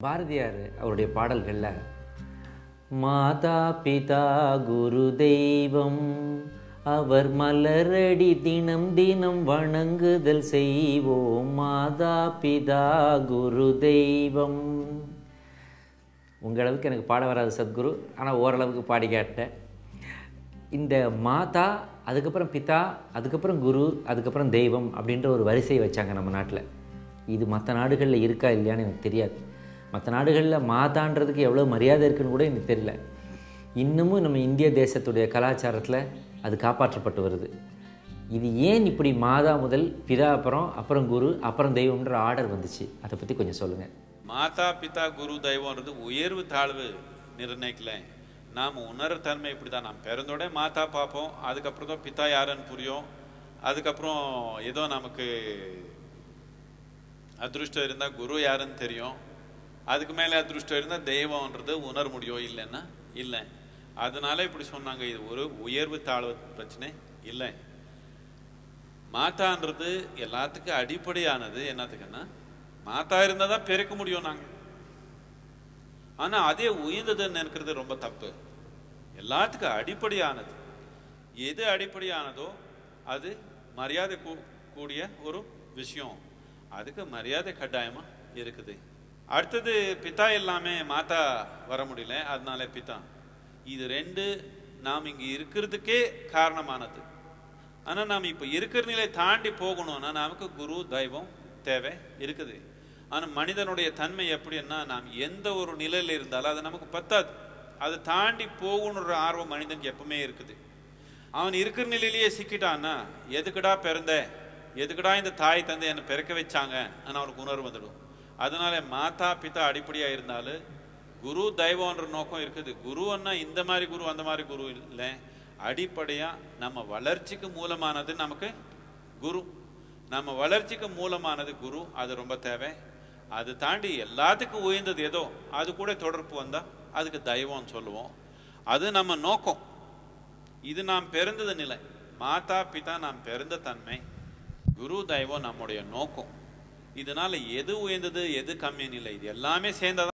பாரதியார் அவருடைய பாடல்களில் மாதா பிதா குரு தெய்வம் அவர் மலரடி தினம் தினம் வணங்குதல் செய்வோம் மாதா பிதா குரு தெய்வம் உங்கள் அளவுக்கு எனக்கு பாட வராது சத்குரு ஆனால் ஓரளவுக்கு பாடி கேட்டேன் இந்த மாதா அதுக்கப்புறம் பிதா அதுக்கப்புறம் குரு அதுக்கப்புறம் தெய்வம் அப்படின்ற ஒரு வரிசையை வச்சாங்க நம்ம நாட்டில் இது மற்ற நாடுகளில் இருக்கா இல்லையான்னு எனக்கு தெரியாது மற்ற நாடுகளில் மாதான்றதுக்கு எவ்வளோ மரியாதை இருக்குன்னு கூட எனக்கு தெரியல இன்னமும் நம்ம இந்திய தேசத்துடைய கலாச்சாரத்தில் அது காப்பாற்றப்பட்டு வருது இது ஏன் இப்படி மாதா முதல் பிதா அப்புறம் அப்புறம் குரு அப்புறம் தெய்வம்ன்ற ஆர்டர் வந்துச்சு அதை பற்றி கொஞ்சம் சொல்லுங்கள் மாதா பிதா குரு தெய்வம்ன்றது உயர்வு தாழ்வு நிர்ணயிக்கல நாம் உணர தன்மை இப்படி தான் நாம் பிறந்தோட மாதா பார்ப்போம் அதுக்கப்புறம் தான் பிதா யாருன்னு புரியும் அதுக்கப்புறம் ஏதோ நமக்கு அதிருஷ்டம் இருந்தால் குரு யாருன்னு தெரியும் அதுக்கு மேலே அதிருஷ்டம் இருந்தால் தெய்வம்ன்றது உணர முடியும் இல்லைன்னா இல்லை அதனால இப்படி சொன்னாங்க இது ஒரு உயர்வு தாழ்வு பிரச்சனை இல்லை மாதான்றது எல்லாத்துக்கும் அடிப்படையானது என்னத்துக்குன்னா மாதா இருந்தால் தான் பிறக்க முடியும் நாங்கள் ஆனால் அதே உயர்ந்ததுன்னு நினைக்கிறது ரொம்ப தப்பு எல்லாத்துக்கும் அடிப்படையானது எது அடிப்படையானதோ அது மரியாதை கூ- கூடிய ஒரு விஷயம் அதுக்கு மரியாதை கட்டாயமா இருக்குது அடுத்தது பிதா எல்லாமே மாதா வர முடியல அதனால பிதா இது ரெண்டு நாம் இங்க இருக்கிறதுக்கே காரணமானது ஆனா நாம் இப்ப இருக்கிற நிலை தாண்டி போகணும்னா நமக்கு குரு தெய்வம் தேவை இருக்குது ஆனா மனிதனுடைய தன்மை எப்படின்னா நாம் எந்த ஒரு நிலையில இருந்தாலும் அது நமக்கு பத்தாது அதை தாண்டி போகணுன்ற ஆர்வம் மனிதனுக்கு எப்பவுமே இருக்குது அவன் இருக்கிற நிலையிலேயே சிக்கிட்டான்னா எதுக்குடா பிறந்த எதுக்குடா இந்த தாய் தந்தை என்னை பிறக்க வச்சாங்க ஆனா அவனுக்கு உணர்வு வந்துடும் அதனால மாதா பிதா அடிப்படையா இருந்தாலும் குரு தெய்வம்ன்ற நோக்கம் இருக்குது குருன்னா இந்த மாதிரி குரு அந்த மாதிரி குரு இல்லை அடிப்படையா நம்ம வளர்ச்சிக்கு மூலமானது நமக்கு குரு நம்ம வளர்ச்சிக்கு மூலமானது குரு அது ரொம்ப தேவை அது தாண்டி எல்லாத்துக்கும் உயர்ந்தது ஏதோ அது கூட தொடர்பு வந்தா அதுக்கு தெய்வம்னு சொல்லுவோம் அது நம்ம நோக்கம் இது நாம் பிறந்தது நிலை மாதா பிதா நாம் பிறந்த தன்மை குரு தெய்வம் நம்முடைய நோக்கம் இதனால எது உயர்ந்தது எது கம்மி நிலை இது எல்லாமே சேர்ந்ததான்